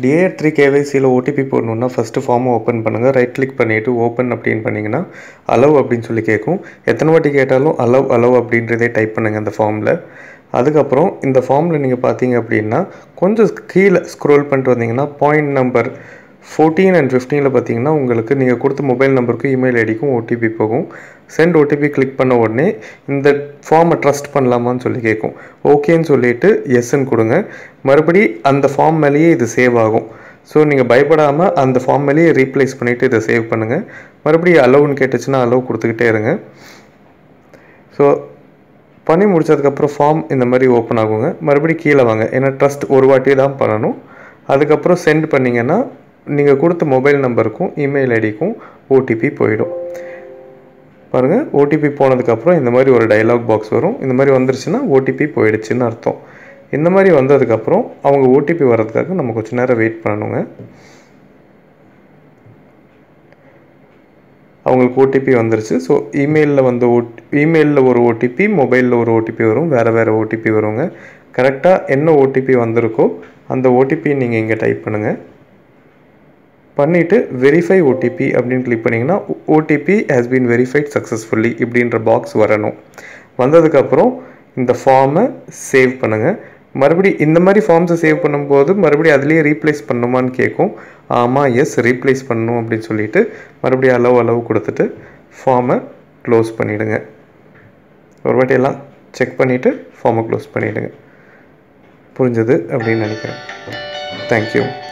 DAR three கேவைசியில் OTP போடணுன்னா first ஃபார்மை ஓப்பன் பண்ணுங்கள் ரைட் கிளிக் பண்ணிவிட்டு ஓப்பன் அப்படின்னு பண்ணிங்கன்னா அலவ் அப்படின்னு சொல்லி கேட்கும் எத்தனை வாட்டி கேட்டாலும் அலவ் அலவ் அப்படின்றதே டைப் பண்ணுங்கள் அந்த ஃபார்மில் அதுக்கப்புறம் இந்த ஃபார்மில் நீங்கள் பார்த்தீங்க அப்படின்னா கொஞ்சம் கீழே ஸ்க்ரோல் பண்ணிட்டு வந்தீங்கன்னா பாயிண்ட் நம்பர் ஃபோர்டீன் அண்ட் ஃபிஃப்டீனில் பார்த்தீங்கன்னா உங்களுக்கு நீங்கள் கொடுத்த மொபைல் நம்பருக்கு இமெயில் ஐடிக்கும் ஓடிபி போகும் சென்ட் ஓடிபி கிளிக் பண்ண உடனே இந்த ஃபார்மை ட்ரஸ்ட் பண்ணலாமான்னு சொல்லி கேட்கும் ஓகேன்னு சொல்லிட்டு எஸ்ன்னு கொடுங்க மறுபடி அந்த ஃபார்ம் மேலேயே இது சேவ் ஆகும் ஸோ நீங்கள் பயப்படாமல் அந்த ஃபார்ம் மேலேயே ரீப்ளேஸ் பண்ணிவிட்டு இதை சேவ் பண்ணுங்கள் மறுபடியும் அலோவ்னு கேட்டுச்சுன்னா அலோவ் கொடுத்துக்கிட்டே இருங்க ஸோ பண்ணி முடிச்சதுக்கப்புறம் ஃபார்ம் இந்த மாதிரி ஓப்பன் ஆகுங்க மறுபடியும் கீழே வாங்க ஏன்னா ட்ரஸ்ட் ஒரு வாட்டி தான் பண்ணணும் அதுக்கப்புறம் சென்ட் பண்ணிங்கன்னா நீங்கள் கொடுத்த மொபைல் நம்பருக்கும் இமெயில் ஐடிக்கும் ஓடிபி போயிடும் பாருங்கள் ஓடிபி போனதுக்கப்புறம் இந்த மாதிரி ஒரு டைலாக் பாக்ஸ் வரும் இந்த மாதிரி வந்துருச்சுன்னா ஓடிபி போயிடுச்சுன்னு அர்த்தம் இந்த மாதிரி வந்ததுக்கப்புறம் அவங்க ஓடிபி வர்றதுக்காக நம்ம கொஞ்சம் நேரம் வெயிட் பண்ணணுங்க அவங்களுக்கு ஓடிபி வந்துருச்சு ஸோ இமெயிலில் வந்து ஓட் இமெயிலில் ஒரு ஓடிபி மொபைலில் ஒரு ஓடிபி வரும் வேறு வேறு ஓடிபி வருங்க கரெக்டாக என்ன ஓடிபி வந்திருக்கோ அந்த ஓடிபி நீங்கள் இங்கே டைப் பண்ணுங்கள் பண்ணிவிட்டு வெரிஃபை ஓடிபி அப்படின்னு கிளிக் பண்ணிங்கன்னா OTP has been verified successfully இப்படின்ற பாக்ஸ் வரணும் வந்ததுக்கப்புறம் இந்த ஃபார்மை சேவ் பண்ணுங்கள் மறுபடி இந்த மாதிரி ஃபார்ம்ஸை சேவ் பண்ணும்போது மறுபடியும் அதுலேயே ரீப்ளேஸ் பண்ணுமான்னு கேட்கும் ஆமாம் எஸ் ரீப்ளேஸ் பண்ணணும் அப்படின்னு சொல்லிட்டு மறுபடியும் அளவு அளவு கொடுத்துட்டு ஃபார்மை க்ளோஸ் பண்ணிவிடுங்க ஒரு வாட்டி எல்லாம் செக் பண்ணிவிட்டு ஃபார்மை க்ளோஸ் பண்ணிவிடுங்க புரிஞ்சது அப்படின்னு நினைக்கிறேன் தேங்க்யூ